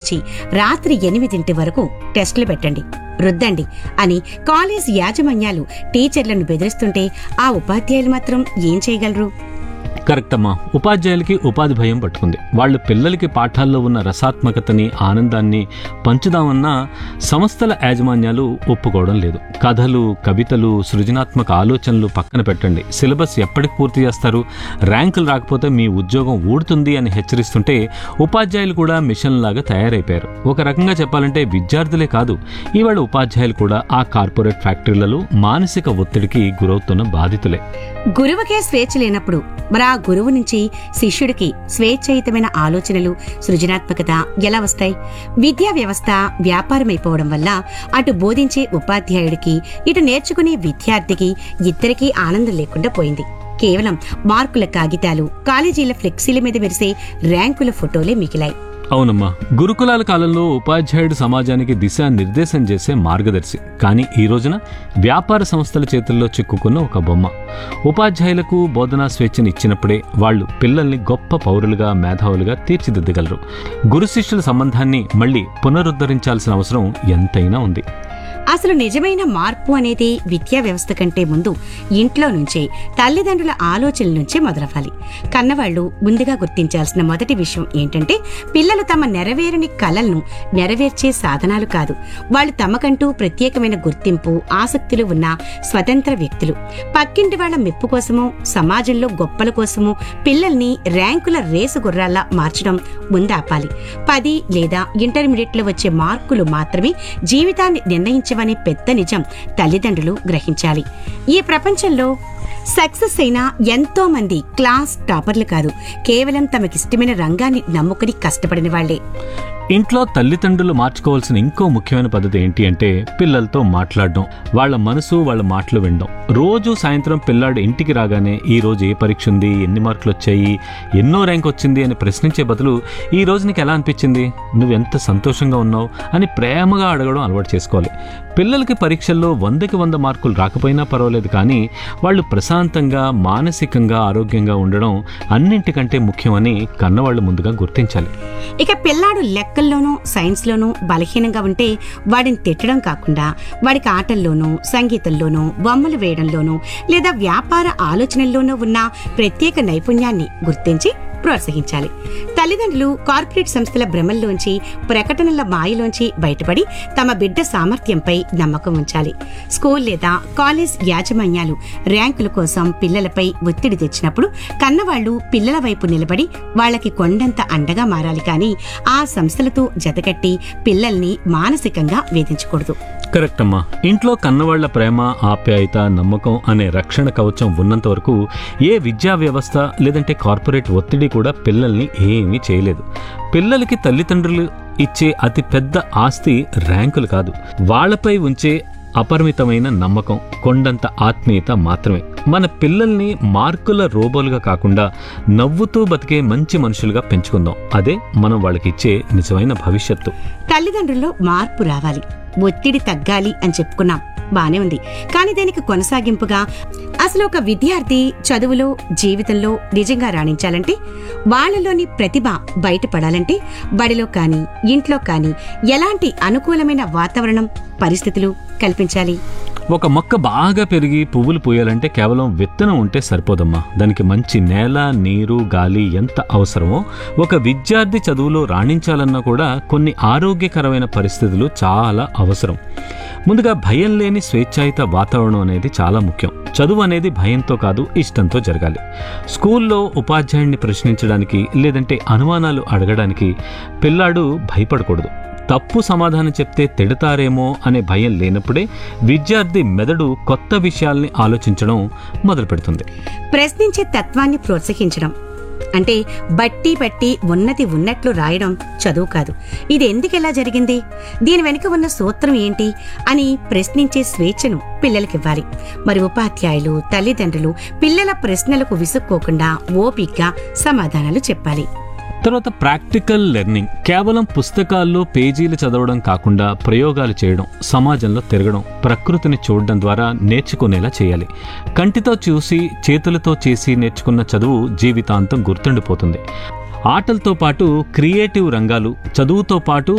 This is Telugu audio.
నుంచి రాత్రి ఎనిమిదింటి వరకు టెస్టులు పెట్టండి రుద్దండి అని కాలేజ్ యాజమాన్యాలు టీచర్లను బెదిరిస్తుంటే ఆ ఉపాధ్యాయులు మాత్రం ఏం చేయగలరు కరెక్ట్ అమ్మా ఉపాధ్యాయులకి ఉపాధి భయం పట్టుకుంది వాళ్ళు పిల్లలకి పాఠాల్లో ఉన్న రసాత్మకతని ఆనందాన్ని పంచుదామన్నా సంస్థల యాజమాన్యాలు ఒప్పుకోవడం లేదు కథలు కవితలు సృజనాత్మక ఆలోచనలు పక్కన పెట్టండి సిలబస్ ఎప్పటికి పూర్తి చేస్తారు ర్యాంకులు రాకపోతే మీ ఉద్యోగం ఊడుతుంది అని హెచ్చరిస్తుంటే ఉపాధ్యాయులు కూడా మిషన్ లాగా తయారైపోయారు ఒక రకంగా చెప్పాలంటే విద్యార్థులే కాదు ఇవాళ ఉపాధ్యాయులు కూడా ఆ కార్పొరేట్ ఫ్యాక్టరీలలో మానసిక ఒత్తిడికి గురవుతున్న బాధితులే గురువుకే స్వేచ్ఛ లేనప్పుడు మరి ఆ గురువు నుంచి శిష్యుడికి స్వేచ్ఛయుతమైన ఆలోచనలు సృజనాత్మకత ఎలా వస్తాయి విద్యా వ్యవస్థ వ్యాపారమైపోవడం వల్ల అటు బోధించే ఉపాధ్యాయుడికి ఇటు నేర్చుకునే విద్యార్థికి ఇద్దరికీ ఆనందం లేకుండా పోయింది కేవలం మార్కుల కాగితాలు కాలేజీల ఫ్లెక్సీల మీద మెరిసే ర్యాంకుల ఫోటోలే మిగిలాయి అవునమ్మా గురుకులాల కాలంలో ఉపాధ్యాయుడు సమాజానికి దిశ నిర్దేశం చేసే మార్గదర్శి కానీ ఈ రోజున వ్యాపార సంస్థల చేతుల్లో చిక్కుకున్న ఒక బొమ్మ ఉపాధ్యాయులకు బోధనా స్వేచ్ఛను ఇచ్చినప్పుడే వాళ్ళు పిల్లల్ని గొప్ప పౌరులుగా మేధావులుగా తీర్చిదిద్దగలరు గురు శిష్యుల సంబంధాన్ని మళ్ళీ పునరుద్ధరించాల్సిన అవసరం ఎంతైనా ఉంది అసలు నిజమైన మార్పు అనేది విద్యా వ్యవస్థ కంటే ముందు ఇంట్లో నుంచే తల్లిదండ్రుల ఆలోచనల నుంచే మొదలవ్వాలి కన్నవాళ్లు ముందుగా గుర్తించాల్సిన మొదటి విషయం ఏంటంటే పిల్లలు తమ నెరవేరని కలలను నెరవేర్చే సాధనాలు కాదు వాళ్ళు తమకంటూ ప్రత్యేకమైన గుర్తింపు ఆసక్తులు ఉన్న స్వతంత్ర వ్యక్తులు పక్కింటి వాళ్ళ మెప్పు కోసమో సమాజంలో గొప్పల కోసమో పిల్లల్ని ర్యాంకుల రేసు గుర్రాల్లా మార్చడం ముందాపాలి పది లేదా ఇంటర్మీడియట్లో వచ్చే మార్కులు మాత్రమే జీవితాన్ని నిర్ణయించవనే పెద్ద నిజం తల్లిదండ్రులు గ్రహించాలి ఈ ప్రపంచంలో సక్సెస్ అయిన ఎంతో మంది క్లాస్ టాపర్లు కాదు కేవలం తమకిష్టమైన రంగాన్ని నమ్ముకుని కష్టపడిన వాళ్లే ఇంట్లో తల్లిదండ్రులు మార్చుకోవాల్సిన ఇంకో ముఖ్యమైన పద్ధతి ఏంటి అంటే పిల్లలతో మాట్లాడడం వాళ్ళ మనసు వాళ్ళ మాటలు వినడం రోజు సాయంత్రం పిల్లాడు ఇంటికి రాగానే ఈ రోజు ఏ పరీక్ష ఉంది ఎన్ని మార్కులు వచ్చాయి ఎన్నో ర్యాంక్ వచ్చింది అని ప్రశ్నించే బదులు ఈ రోజు నీకు ఎలా అనిపించింది నువ్వు ఎంత సంతోషంగా ఉన్నావు అని ప్రేమగా అడగడం అలవాటు చేసుకోవాలి పిల్లలకి పరీక్షల్లో వందకి వంద మార్కులు రాకపోయినా పర్వాలేదు కానీ వాళ్ళు ప్రశాంతంగా మానసికంగా ఆరోగ్యంగా ఉండడం అన్నింటికంటే ముఖ్యమని కన్నవాళ్ళు ముందుగా గుర్తించాలి ఇక పిల్లాడు లెక్కల్లోనూ సైన్స్లోనూ బలహీనంగా ఉంటే వాడిని తిట్టడం కాకుండా వాడికి ఆటల్లోనూ సంగీతంలోనూ బొమ్మలు వేయడంలోనూ లేదా వ్యాపార ఆలోచనల్లోనూ ఉన్న ప్రత్యేక నైపుణ్యాన్ని గుర్తించి ప్రోత్సహించాలి తల్లిదండ్రులు కార్పొరేట్ సంస్థల భ్రమల్లోంచి ప్రకటనల మాయలోంచి బయటపడి తమ బిడ్డ సామర్థ్యంపై నమ్మకం ఉంచాలి స్కూల్ లేదా కాలేజ్ యాజమాన్యాలు ర్యాంకుల కోసం పిల్లలపై ఒత్తిడి తెచ్చినప్పుడు కన్నవాళ్లు పిల్లల వైపు నిలబడి వాళ్ళకి కొండంత అండగా మారాలి కానీ ఆ సంస్థలతో జతకట్టి పిల్లల్ని మానసికంగా వేధించకూడదు కరెక్ట్ అమ్మా ఇంట్లో కన్నవాళ్ల ప్రేమ ఆప్యాయత నమ్మకం అనే రక్షణ కవచం ఉన్నంత వరకు ఏ విద్యా వ్యవస్థ లేదంటే కార్పొరేట్ ఒత్తిడి కూడా పిల్లల్ని ఏమీ చేయలేదు పిల్లలకి తల్లిదండ్రులు ఇచ్చే అతి పెద్ద ఆస్తి ర్యాంకులు కాదు వాళ్ళపై ఉంచే అపరిమితమైన నమ్మకం కొండంత ఆత్మీయత మాత్రమే మన పిల్లల్ని మార్కుల రోబోలుగా కాకుండా నవ్వుతూ బతికే మంచి మనుషులుగా పెంచుకుందాం అదే మనం వాళ్ళకిచ్చే నిజమైన భవిష్యత్తు తల్లిదండ్రుల్లో మార్పు రావాలి ఒత్తిడి తగ్గాలి అని చెప్పుకున్నాం బానే ఉంది కానీ దీనికి కొనసాగింపుగా అసలు ఒక విద్యార్థి చదువులో జీవితంలో నిజంగా రాణించాలంటే వాళ్ళలోని ప్రతిభ బయటపడాలంటే బడిలో కానీ ఇంట్లో కానీ ఎలాంటి అనుకూలమైన వాతావరణం పరిస్థితులు కల్పించాలి ఒక మొక్క బాగా పెరిగి పువ్వులు పూయాలంటే కేవలం విత్తనం ఉంటే సరిపోదమ్మా దానికి మంచి నేల నీరు గాలి ఎంత అవసరమో ఒక విద్యార్థి చదువులో రాణించాలన్నా కూడా కొన్ని ఆరోగ్యకరమైన పరిస్థితులు చాలా అవసరం ముందుగా భయం లేని స్వేచ్ఛాయుత వాతావరణం అనేది చాలా ముఖ్యం చదువు అనేది భయంతో కాదు ఇష్టంతో జరగాలి స్కూల్లో ఉపాధ్యాయుడిని ప్రశ్నించడానికి లేదంటే అనుమానాలు అడగడానికి పిల్లాడు భయపడకూడదు తప్పు సమాధానం చెప్తే తిడతారేమో అనే భయం లేనప్పుడే విద్యార్థి మెదడు కొత్త విషయాల్ని ఆలోచించడం మొదలు పెడుతుంది ప్రశ్నించే తత్వాన్ని ప్రోత్సహించడం అంటే బట్టి బట్టి ఉన్నది ఉన్నట్లు రాయడం చదువు కాదు ఇది ఎందుకెలా జరిగింది దీని వెనుక ఉన్న సూత్రం ఏంటి అని ప్రశ్నించే స్వేచ్ఛను పిల్లలకివ్వాలి మరి ఉపాధ్యాయులు తల్లిదండ్రులు పిల్లల ప్రశ్నలకు విసుక్కోకుండా ఓపిగ్గా సమాధానాలు చెప్పాలి తర్వాత ప్రాక్టికల్ లెర్నింగ్ కేవలం పుస్తకాల్లో పేజీలు చదవడం కాకుండా ప్రయోగాలు చేయడం సమాజంలో తిరగడం ప్రకృతిని చూడడం ద్వారా నేర్చుకునేలా చేయాలి కంటితో చూసి చేతులతో చేసి నేర్చుకున్న చదువు జీవితాంతం గుర్తుండిపోతుంది ఆటలతో పాటు క్రియేటివ్ రంగాలు చదువుతో పాటు